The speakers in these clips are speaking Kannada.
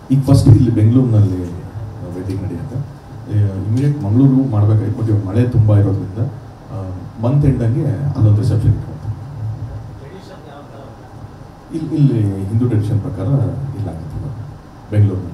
ಈಗ ಫಸ್ಟ್ ಇಲ್ಲಿ ಬೆಂಗಳೂರಿನಲ್ಲಿ ವೆಡ್ಡಿಂಗ್ ನಡೆಯುತ್ತೆ ಇಮಿಡಿಯೇಟ್ ಮಂಗಳೂರು ಮಾಡಬೇಕಾಗಿತ್ತು ಬಟ್ ಇವಾಗ ಮಳೆ ತುಂಬ ಇರೋದ್ರಿಂದ ಮಂತ್ ಎಂಡಂಗೆ ಅಲ್ಲೊಂದು ರಿಸೆಪ್ಷನ್ ಇಟ್ಕೊಂತಾರೆ ಇಲ್ಲಿ ಇಲ್ಲಿ ಹಿಂದೂ ಟ್ರೆಡಿಷನ್ ಪ್ರಕಾರ ಇಲ್ಲ ಆಗುತ್ತೆ ಇವಾಗ ಬೆಂಗಳೂರಿನಲ್ಲಿ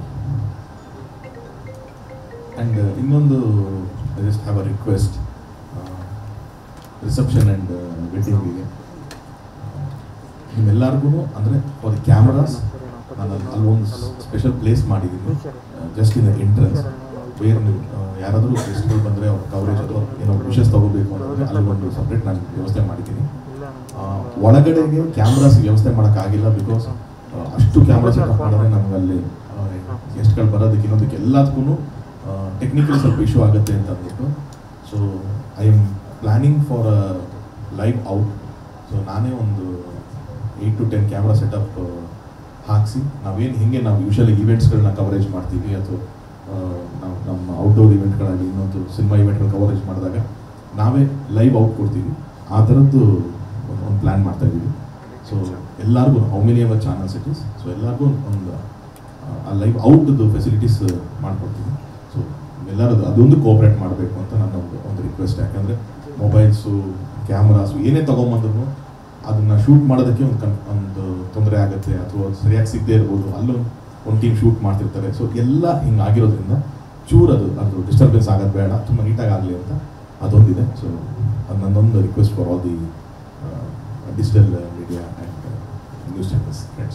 ಆ್ಯಂಡ್ ಇನ್ನೊಂದು I just have a request reception and ವೆಡ್ಡಿಂಗಿಗೆ ನಿಮ್ಮೆಲ್ಲರಿಗೂ ಅಂದರೆ ಫಾರ್ ಕ್ಯಾಮ್ರಾಸ್ ನಾನು ಅಲ್ಲಿ ಅಲ್ಲೊಂದು ಸ್ಪೆಷಲ್ ಪ್ಲೇಸ್ ಮಾಡಿದ್ದೀನಿ ಜಸ್ಟ್ ಇನ್ ದ ಎಂಟ್ರೆನ್ಸ್ ಬೇರೆ ನೀವು ಯಾರಾದರೂ ಗೆಸ್ಟ್ಗಳು ಬಂದರೆ ಅವ್ರ ಕವರೇಜ್ ಅಥವಾ ಏನೋ ವಿಷಸ್ ತಗೋಬೇಕು ಅಂತಂದರೆ ಅಲ್ಲಿ ಒಂದು ಸಪ್ರೇಟ್ ನಾನು ವ್ಯವಸ್ಥೆ ಮಾಡಿದ್ದೀನಿ ಆ, ಒಳಗಡೆಗೆ ಕ್ಯಾಮ್ರಾಸ್ ವ್ಯವಸ್ಥೆ ಮಾಡೋಕ್ಕಾಗಿಲ್ಲ ಬಿಕಾಸ್ ಅಷ್ಟು ಕ್ಯಾಮ್ರಾ ಸೆಟಪ್ ಮಾಡಿದ್ರೆ ನಮ್ಗೆ ಅಲ್ಲಿ ಗೆಸ್ಟ್ಗಳು ಬರೋದಕ್ಕೆ ಇನ್ನೊಂದಕ್ಕೆ ಎಲ್ಲದಕ್ಕೂ ಟೆಕ್ನಿಕಲ್ ಸ್ವಲ್ಪ ಇಶ್ಯೂ ಆಗುತ್ತೆ ಅಂತ ಅಂದ್ಬಿಟ್ಟು so I am planning for a live out so ನಾನೇ ಒಂದು eight to ten camera setup ಹಾಕಿಸಿ ನಾವೇನು ಹಿಂಗೆ ನಾವು ಯೂಶಲಿ ಈವೆಂಟ್ಸ್ಗಳನ್ನ ಕವರೇಜ್ ಮಾಡ್ತೀವಿ ಅಥವಾ ಆ, ನಾವು ನಮ್ಮ ಔಟ್ಡೋರ್ ಇವೆಂಟ್ಗಳಲ್ಲಿ ಇನ್ನೊಂದು ಸಿನಿಮಾ ಇವೆಂಟ್ಗಳು ಕವರೇಜ್ ಮಾಡಿದಾಗ ನಾವೇ ಲೈವ್ ಔಟ್ ಕೊಡ್ತೀವಿ ಆ ಥರದ್ದು ಒಂದು ಒಂದು ಪ್ಲ್ಯಾನ್ ಮಾಡ್ತಾ ಇದ್ದೀವಿ ಸೊ ಎಲ್ಲರಿಗೂ how many our channels it is so ಎಲ್ಲರಿಗೂ ಒಂದು ಆ ಲೈವ್ ಔಟ್ದು ಫೆಸಿಲಿಟೀಸ್ ಮಾಡ್ಕೊಡ್ತೀವಿ ಸೊ ಎಲ್ಲರೂ ಅದೊಂದು ಕೋಆಪ್ರೇಟ್ ಮಾಡಬೇಕು ಅಂತ ನನ್ನ ಒಂದು ಒಂದು ರಿಕ್ವೆಸ್ಟ್ ಯಾಕಂದರೆ ಮೊಬೈಲ್ಸು ಕ್ಯಾಮ್ರಾಸು ಏನೇ ತೊಗೊಂಬಂದ್ರು ಅದನ್ನು ಶೂಟ್ ಮಾಡೋದಕ್ಕೆ ಒಂದು ಕನ್ ಒಂದು ತೊಂದರೆ ಆಗುತ್ತೆ ಅಥವಾ ಸರಿಯಾಗಿ ಸಿಗದೇ ಇರ್ಬೋದು ಅಲ್ಲೊಂದು ಒಂದು ಟೀಮ್ ಶೂಟ್ ಮಾಡ್ತಿರ್ತಾರೆ ಸೊ ಎಲ್ಲ ಹಿಂಗೆ ಆಗಿರೋದ್ರಿಂದ ಚೂರು ಅದು ಅದು ಡಿಸ್ಟರ್ಬೆನ್ಸ್ ಆಗೋದು ಬೇಡ ತುಂಬ ನೀಟಾಗಿ ಆಗಲಿ ಅಂತ ಅದೊಂದಿದೆ ಸೊ ಅದು ನನ್ನೊಂದು request for all the digital media and news channels friends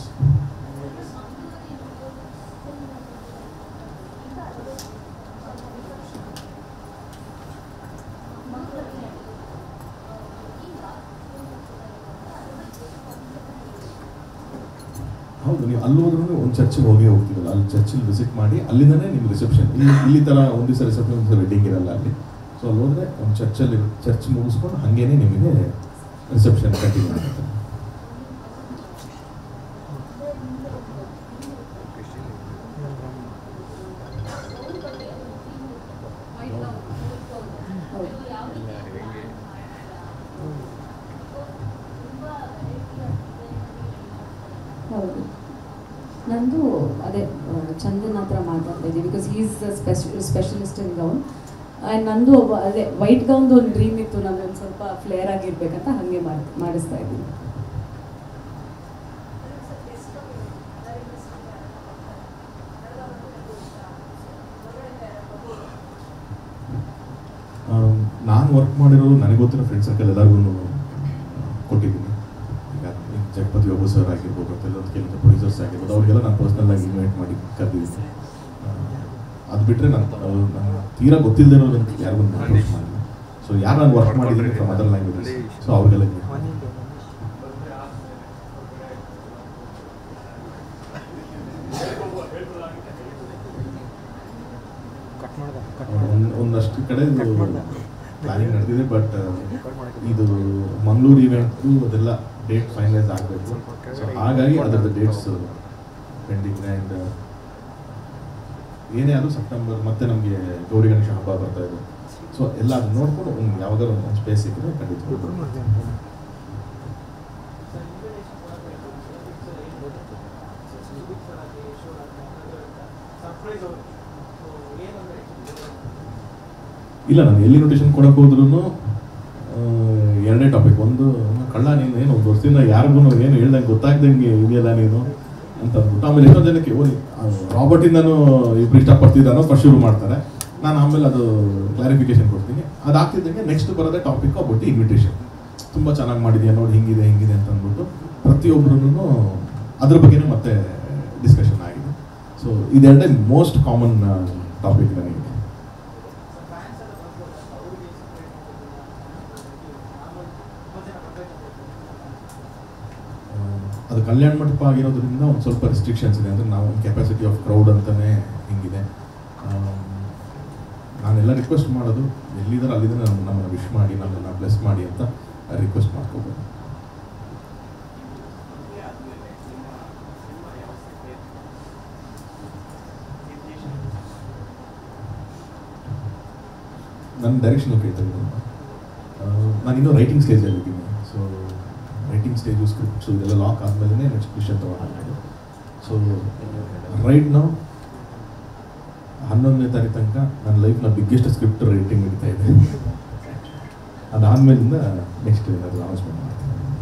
ಹೌದು ನೀವು ಅಲ್ಲಿ ಹೋದ್ರೂ ಒಂದು ಚರ್ಚಿಗೆ ಹೋಗಿ ಹೋಗ್ತೀವಲ್ಲ ಅಲ್ಲಿ ಚರ್ಚಿಗೆ ವಿಸಿಟ್ ಮಾಡಿ ಅಲ್ಲಿಂದನೇ ನಿಮ್ಮ ರಿಸೆಪ್ಷನ್ ಇಲ್ಲಿ ಇಲ್ಲಿ ಥರ ಒಂದು ದಿವಸ ರಿಸೆಪ್ಷನ್ ಒಂದು ದಿವಸ ವೆಡ್ಡಿಂಗ್ ಇರಲ್ಲ ಅಲ್ಲಿ ಸೊ ಅಲ್ಲಿ ಹೋದರೆ ಒಂದು ಚರ್ಚಲ್ಲಿ ಚರ್ಚ್ ಮುಗಿಸ್ಕೊಂಡು ಹಾಗೇನೆ ನಿಮಗೆ ರಿಸೆಪ್ಷನ್ ಕಂಟಿನ್ಯೂ ಆಗುತ್ತೆ ಹೌದು ನಂದು ಅದೇ ಆ, ಚಂದನ್ ಹತ್ರ ಮಾತಾಡ್ತಾ ಇದ್ದೀವಿ because is specialist in gown and ನಂದು ಒಬ್ಬ ಅದೇ ವೈಟ್ ಗೌನ್ದು ಒಂದು ಡ್ರೀಮ್ ಇತ್ತು ನಂದು ಒಂದು ಸ್ವಲ್ಪ ಫ್ಲೇರ್ ಆಗಿರ್ಬೇಕಂತ ಹಾಗೆ ಮಾಡಿ ಮಾಡಿಸ್ತಾ ಇದ್ದೀನಿ ನಾನು ವರ್ಕ್ ಮಾಡಿರೋದು ನನಗೆ ಗೊತ್ತಿರೋ ಫ್ರೆಂಡ್ ಸರ್ಕಲ್ ಎಲ್ಲರಿಗೂ ಕೊಟ್ಟಿದ್ದೀನಿ ಈಗ ಈಗ ಜಗಪತಿ ಬಾಬು ಸರ್ ಆಗಿರ್ಬೋದು ಅಥವಾ ಎಲ್ಲೊಂದು ಕೆಲವೊಂದು ಪ್ರೊಡ್ಯೂಸರ್ಸ್ ಆಗಿರ್ಬೋದು ಅವ್ರಿಗೆಲ್ಲ ನಾನು ಪರ್ಸ್ನಲ್ ಆಗಿ ಇನ್ವೈಟ್ ಮಾಡಿ ಕರೆದಿದ್ದೀನಿ ಅದು ಬಿಟ್ಟರೆ ನಾನು ನಾನು ತೀರಾ ಗೊತ್ತಿಲ್ಲದೆ ಯಾರಿಗೂ ಅಪ್ರೋಚ್ ಮಾಡಿಲ್ಲ ಸೊ ಯಾರು ನಾನು ವರ್ಕ್ ಮಾಡಿದ್ದೀನಿ ಫ್ರಮ್ ಅದರ್ ಲ್ಯಾಂಗ್ವೇಜಸ್ ಸೊ ಅವ್ರಿಗೆಲ್ಲ invite ಮಾಡಿದ್ದೀನಿ. ಕಟ್ ಮಾಡ್ದ ಕಟ್ ಒಂದ್- ಒಂದಷ್ಟು ಕಡೆ ಕಟ್ ಮಾಡ್ದ ಪ್ಲಾನಿಂಗ್ ನಡೆದಿದೆ ಬಟ್ ಇದು ಮಂಗಳೂರು ಇವೆಂಟು ಅದೆಲ್ಲ ಡೇಟ್ ಫೈನಲೈಸ್ ಆಗಬೇಕು ಸೊ ಹಾಗಾಗಿ ಅದರದ್ದು ಡೇಟ್ಸ್ ಪೆಂಡಿಂಗ್ ಆ್ಯಂಡ್ ಏನೇ ಆದರೂ ಸೆಪ್ಟೆಂಬರ್ ಮತ್ತೆ ನಮಗೆ ಗೌರಿ ಗಣೇಶ ಹಬ್ಬ ಬರ್ತಾ ಇದೆ ಸೊ ಎಲ್ಲ ಅದನ್ನ ನೋಡ್ಕೊಂಡು ಒಂದು ಯಾವಾಗಾದ್ರು ಒಂದು ಸ್ಪೇಸ್ ಸಿಕ್ಕಿದ್ರೆ ಖಂಡಿತ ಇಲ್ಲ ನಾನು ಎಲ್ಲಿ ನೋಟೇಷನ್ ಕೊಡಕ್ಕೆ ಹೋದ್ರೂ ಎರಡನೇ ಟಾಪಿಕ್ ಒಂದು ಕಳ್ಳ ನೀನು ಏನು ಒಂದು ವರ್ಷದಿಂದ ಯಾರಿಗೂ ಏನು ಹೇಳ್ದಂಗೆ ಗೊತ್ತಾಗ್ದಂಗೆ ಇದೆಯಲ್ಲ ನೀನು ಅಂತ ಅಂದ್ಬಿಟ್ಟು ಆಮೇಲೆ ಎಷ್ಟೋ ಜನಕ್ಕೆ ಓದಿ ರಾಬರ್ಟಿಂದನೂ ಇಬ್ರು ಇಷ್ಟಪಡ್ತಿದ್ದ ಅನ್ನೋ ಫಸ್ಟ್ ಶುರು ಮಾಡ್ತಾರೆ ನಾನು ಆಮೇಲೆ ಅದು ಕ್ಲಾರಿಫಿಕೇಶನ್ ಕೊಡ್ತೀನಿ ಅದಾಗ್ತಿದ್ದಂಗೆ ನೆಕ್ಸ್ಟ್ ಬರೋದೇ ಟಾಪಿಕ್ ಅಬೌಟ್ ಇನ್ವಿಟೇಷನ್ ತುಂಬ ಚೆನ್ನಾಗಿ ಮಾಡಿದ್ಯಾ ನೋಡಿ ಹಿಂಗಿದೆ ಹಿಂಗಿದೆ ಅಂತ ಅಂದ್ಬಿಟ್ಟು ಪ್ರತಿಯೊಬ್ಬರೂ ಅದ್ರ ಬಗ್ಗೆನೂ ಮತ್ತೆ ಡಿಸ್ಕಷನ್ ಆಗಿದೆ ಸೊ ಇದೆರಡೇ ಮೋಸ್ಟ್ ಕಾಮನ್ ಟಾಪಿಕ್ ನನಗೆ ಆ, ಅದು ಕಲ್ಯಾಣ ಮಂಟಪ ಆಗಿರೋದ್ರಿಂದ ಒಂದು ಸ್ವಲ್ಪ ರೆಸ್ಟ್ರಿಕ್ಷನ್ಸ್ ಇದೆ ಅಂದರೆ ನಾವು ಒಂದು ಕೆಪಾಸಿಟಿ ಆಫ್ ಕ್ರೌಡ್ ಅಂತಲೇ ಹಿಂಗಿದೆ ಆಮ್, ನಾನೆಲ್ಲ ರಿಕ್ವೆಸ್ಟ್ ಮಾಡೋದು ಎಲ್ಲಿದ್ದಾರೆ ಅಲ್ಲಿದ್ದಾರೆ ನಮ್ಮ ನಮ್ಮನ್ನು ವಿಶ್ ಮಾಡಿ ನಮ್ಮನ್ನು ಬ್ಲೆಸ್ ಮಾಡಿ ಅಂತ ರಿಕ್ವೆಸ್ಟ್ ಮಾಡ್ಕೋಬೋದು ನನ್ನ ಡೈರೆಕ್ಷನ್ ಕೇಳ್ತಾ ಇದ್ದೀನಿ ನಾನು ಇನ್ನೂ ರೈಟಿಂಗ್ ಸ್ಟೇಜಲ್ಲಿ ಇದ್ದೀನಿ ಸೊ ರೈಟಿಂಗ್ ಸ್ಟೇಜು ಸ್ಕ್ರಿಪ್ಟ್ಸು ಇದೆಲ್ಲ ಲಾಕ್ ಆದಮೇಲೆ ನೆಕ್ಸ್ಟ್ ವಿಷಯ ತೊಗೊಂಡು ಸೊ ರೈಟ್ ನಾವು ಹನ್ನೊಂದನೇ ತಾರೀಕು ತನಕ ನನ್ನ ಲೈಫ್ನ ಬಿಗ್ಗೆಸ್ಟ್ ಸ್ಕ್ರಿಪ್ಟ್ ರೈಟಿಂಗ್ ನಡೀತಾ ಇದೆ ಅದಾದ್ಮೇಲಿಂದ ನೆಕ್ಸ್ಟ್ ಏನಾದರೂ ಅನೌನ್ಸ್ಮೆಂಟ್ ಮಾಡ್ತೀನಿ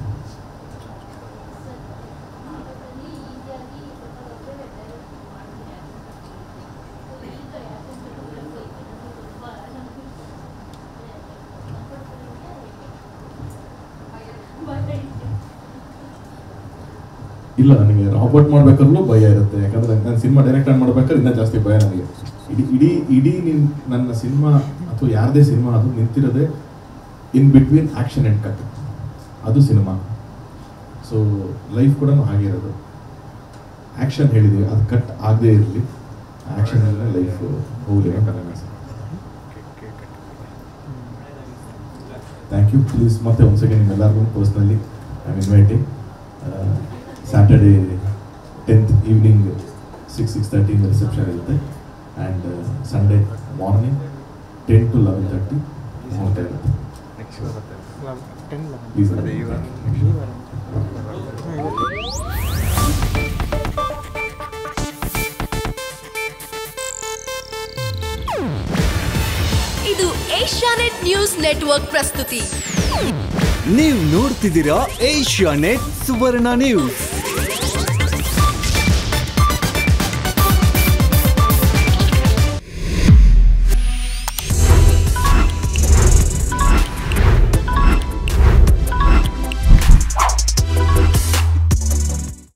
ಇಲ್ಲ ನನಗೆ ರಾಬರ್ಟ್ ಮಾಡ್ಬೇಕಾದ್ರೂ ಭಯ ಇರುತ್ತೆ ಯಾಕಂದ್ರೆ ನಾನು ಸಿನಿಮಾ ಡೈರೆಕ್ಟ್ ಮಾಡ್ಬೇಕಾದ್ರೆ ಇನ್ನೂ ಜಾಸ್ತಿ ಭಯ ನನಗೆ ಇಡೀ ಇಡೀ ಇಡೀ ನಿನ್ ನನ್ನ ಸಿನಿಮಾ ಅಥವಾ ಯಾರದೇ ಸಿನಿಮಾ ಅದು ನಿಂತಿರೋದೇ in between action and cut ಅದು ಸಿನಿಮಾ ಸೊ ಲೈಫ್ ಕೂಡ ಹಾಗೆ ಇರೋದು ಆ್ಯಕ್ಷನ್ ಹೇಳಿದ್ದೀವಿ ಅದು ಕಟ್ ಆಗದೇ ಇರಲಿ ಆ್ಯಕ್ಷನ್ ಲೈಫ್ ಹೋಗಲಿ ಅಂತ ನನ್ನ ಆಸೆ ಥ್ಯಾಂಕ್ ಯು ಪ್ಲೀಸ್ ಮತ್ತೆ ಒಂದು ಸೆಕೆಂಡ್ ನಿಮ್ಮೆಲ್ಲರಿಗೂ personally I am inviting Saturday tenth evening six six ತರ್ಟಿಯಿಂದ ರಿಸೆಪ್ಷನ್ ಇರುತ್ತೆ and Sunday morning ten to eleven thirty ಮುಹೂರ್ತ ಇರುತ್ತೆ ಪ್ಲೀಸ್ ಇದು ಏಷ್ಯಾನೆಟ್ ನ್ಯೂಸ್ ನೆಟ್ವರ್ಕ್ ಪ್ರಸ್ತುತಿ ನೀವು ನೋಡ್ತಿದ್ದೀರಾ ಏಷ್ಯಾ ನೆಟ್ ಸುವರ್ಣ ನ್ಯೂಸ್